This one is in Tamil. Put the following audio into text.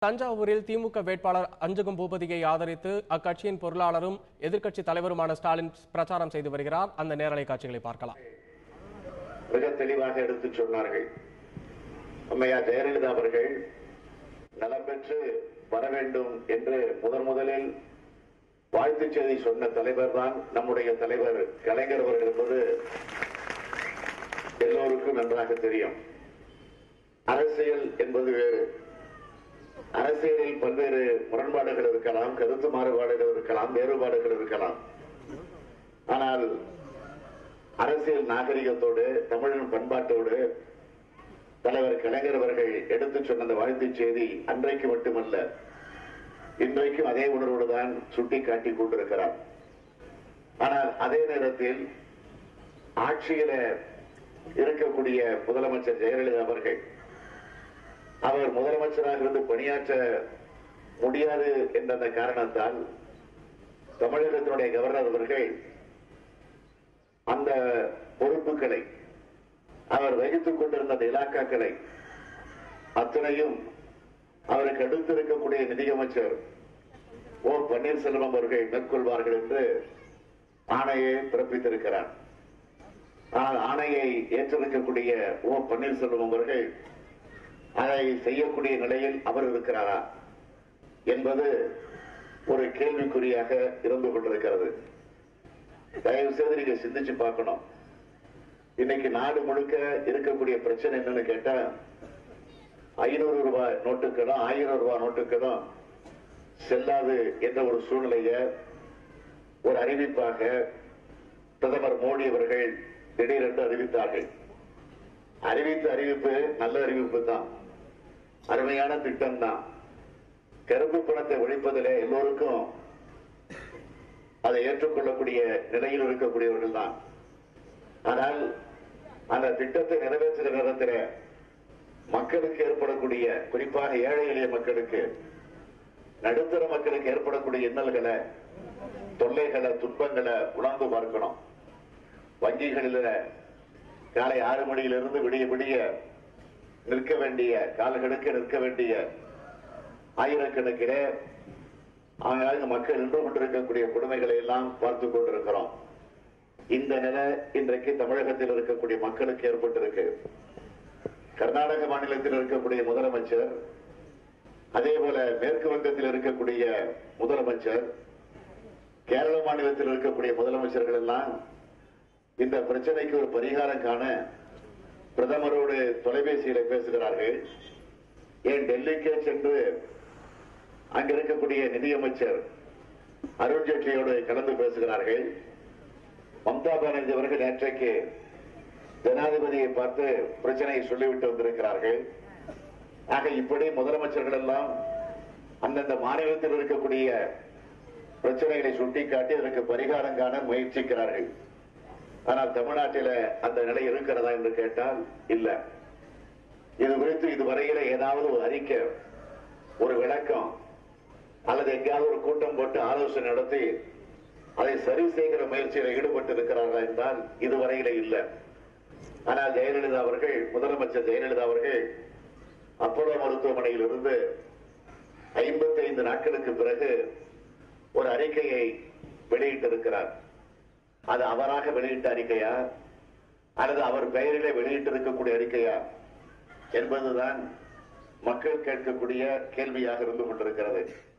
தஞ்சாவூரில் திமுக வேட்பாளர் அஞ்சுகம் பூபதியை ஆதரித்து அக்கட்சியின் பொருளாளரும் எதிர்க்கட்சி தலைவருமான ஸ்டாலின் பிரச்சாரம் செய்து வருகிறார் அந்த நேரலை காட்சிகளை பார்க்கலாம் மிக தெளிவாக எடுத்துச் சொன்னார்கள் அம்மையார் ஜெயலலிதா அவர்கள் நலம் பெற்று வர வேண்டும் என்று முதன் முதலில் வாழ்த்துச் செய்தி சொன்ன தலைவர் தான் நம்முடைய தலைவர் கலைஞர் அவர்கள் என்பது எல்லோருக்கும் நன்றாக தெரியும் அரசியல் என்பது வேறு அரசியலில் பல்வேறு முரண்பாடுகள் இருக்கலாம் கருத்து மாறுபாடுகள் இருக்கலாம் வேறுபாடுகள் இருக்கலாம் ஆனால் அரசியல் நாகரிகத்தோடு தமிழின் பண்பாட்டோடு தலைவர் கலைஞர் அவர்கள் எடுத்துச் சொன்ன அந்த வாழ்த்துச் செய்தி அன்றைக்கு மட்டுமல்ல இன்றைக்கும் அதே உணர்வோடு தான் சுட்டி காட்டிக் கொண்டிருக்கிறார் ஆனால் அதே நேரத்தில் ஆட்சியில இருக்கக்கூடிய முதலமைச்சர் ஜெயலலிதா அவர்கள் அவர் முதலமைச்சராக இருந்து பணியாற்ற முடியாது என்ற அந்த காரணத்தால் தமிழகத்தினுடைய கவர்னர் அவர்கள் அந்த பொறுப்புகளை அவர் வகித்துக் கொண்டிருந்த அந்த இலாக்காக்களை அத்தனையும் அவருக்கு அடுத்து இருக்கக்கூடிய நிதியமைச்சர் ஓ பன்னீர்செல்வம் அவர்கள் மேற்கொள்வார்கள் என்று ஆணையை பிறப்பித்திருக்கிறார் ஆனால் ஆணையை ஏற்றிருக்கக்கூடிய ஓ பன்னீர்செல்வம் அவர்கள் அதை செய்யக்கூடிய நிலையில் அவர் இருக்கிறாரா என்பது ஒரு கேள்விக்குறியாக இருந்து கொண்டிருக்கிறது தயவு செய்து நீங்க சிந்திச்சு பார்க்கணும் இன்னைக்கு நாடு முழுக்க இருக்கக்கூடிய பிரச்சனை என்னன்னு கேட்டா ஐநூறு ரூபாய் நோட்டுகளும் ஆயிரம் ரூபாய் நோட்டுகளும் செல்லாது என்ற ஒரு சூழ்நிலைய ஒரு அறிவிப்பாக பிரதமர் மோடி அவர்கள் திடீரென்று அறிவித்தார்கள் அறிவித்த அறிவிப்பு நல்ல அறிவிப்பு தான் அருமையான திட்டம் தான் கருப்பு பணத்தை ஒழிப்பதில் எல்லோருக்கும் அதை ஏற்றுக்கொள்ளக்கூடிய நிலையில் இருக்கக்கூடியவர்கள் தான் ஆனால் அந்த திட்டத்தை நிறைவேற்றுகிற நேரத்தில் மக்களுக்கு ஏற்படக்கூடிய குறிப்பாக ஏழை எளிய மக்களுக்கு நடுத்தர மக்களுக்கு ஏற்படக்கூடிய இன்னல்களை தொல்லைகளை துன்பங்களை உணர்ந்து பார்க்கணும் வங்கிகளில் காலை ஆறு மணியிலிருந்து விடிய விடிய நிற்க வேண்டிய கால்களுக்கு நிற்க வேண்டிய ஆயிரக்கணக்கிலே ஆங்காங்கு மக்கள் நின்று கொண்டிருக்கக்கூடிய கொடுமைகளை எல்லாம் பார்த்து கொண்டிருக்கிறோம் இந்த நிலை இன்றைக்கு தமிழகத்தில் இருக்கக்கூடிய மக்களுக்கு ஏற்பட்டிருக்கு கர்நாடக மாநிலத்தில் இருக்கக்கூடிய முதலமைச்சர் அதே போல மேற்கு வங்கத்தில் இருக்கக்கூடிய முதலமைச்சர் கேரள மாநிலத்தில் இருக்கக்கூடிய முதலமைச்சர்கள் எல்லாம் இந்த பிரச்சனைக்கு ஒரு பரிகாரம் காண பிரதமரோடு தொலைபேசியில பேசுகிறார்கள் ஏன் டெல்லிக்கே சென்று அங்க இருக்கக்கூடிய நிதியமைச்சர் அருண்ஜேட்லியோடு கலந்து பேசுகிறார்கள் மம்தா பானர்ஜி அவர்கள் நேற்றைக்கு ஜனாதிபதியை பார்த்து பிரச்சனையை சொல்லிவிட்டு வந்திருக்கிறார்கள் ஆக இப்படி முதலமைச்சர்கள் எல்லாம் அந்தந்த மாநிலத்தில் இருக்கக்கூடிய பிரச்சனைகளை சுட்டிக்காட்டி அதற்கு பரிகாரம் காண முயற்சிக்கிறார்கள் ஆனால் தமிழ்நாட்டில அந்த நிலை இருக்கிறதா என்று கேட்டால் இல்ல இது குறித்து இதுவரையில ஏதாவது ஒரு அறிக்கை ஒரு விளக்கம் அல்லது எங்கேயாவது ஒரு கூட்டம் போட்டு ஆலோசனை நடத்தி அதை சரி செய்கிற முயற்சியில் ஈடுபட்டு இருக்கிறார்கள் என்றால் இதுவரையில இல்லை ஆனால் ஜெயலலிதா அவர்கள் முதலமைச்சர் ஜெயலலிதா அவர்கள் அப்போலோ மருத்துவமனையில் இருந்து ஐம்பத்தி ஐந்து நாட்களுக்கு பிறகு ஒரு அறிக்கையை வெளியிட்டிருக்கிறார் அது அவராக வெளியிட்ட அறிக்கையா அல்லது அவர் பெயரிலே வெளியிட்டிருக்கக்கூடிய அறிக்கையா என்பதுதான் மக்கள் கேட்கக்கூடிய கேள்வியாக இருந்து கொண்டிருக்கிறது